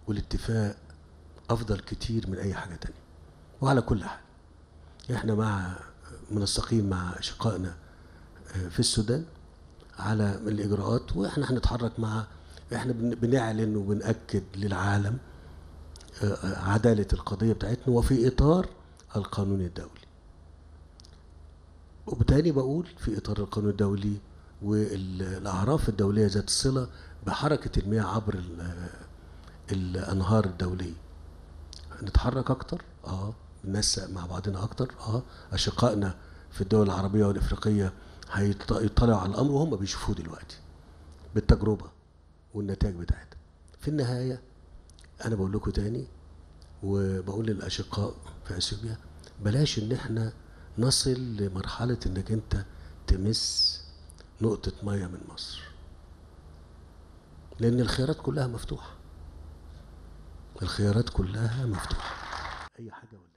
والاتفاق افضل كتير من اي حاجه تانية وعلى كل حال احنا مع منسقين مع اشقائنا آه، في السودان على الاجراءات واحنا هنتحرك مع احنا بن- بنعلن وبنأكد للعالم آه، عدالة القضية بتاعتنا وفي إطار القانون الدولي وبالتالي بقول في إطار القانون الدولي والأعراف الدولية ذات الصلة بحركة المياه عبر ال- الأنهار الدولية نتحرك أكتر اه ننسق مع بعضنا أكتر اه أشقائنا في الدول العربية والإفريقية هيطلعوا على الأمر وهم بيشوفوه دلوقتي بالتجربة والنتائج بتاعتها في النهاية أنا بقول لكم تاني وبقول للأشقاء في أثيوبيا بلاش إن إحنا نصل لمرحلة إنك أنت تمس نقطة مية من مصر لأن الخيارات كلها مفتوحة الخيارات كلها مفتوحة أي حاجة ولا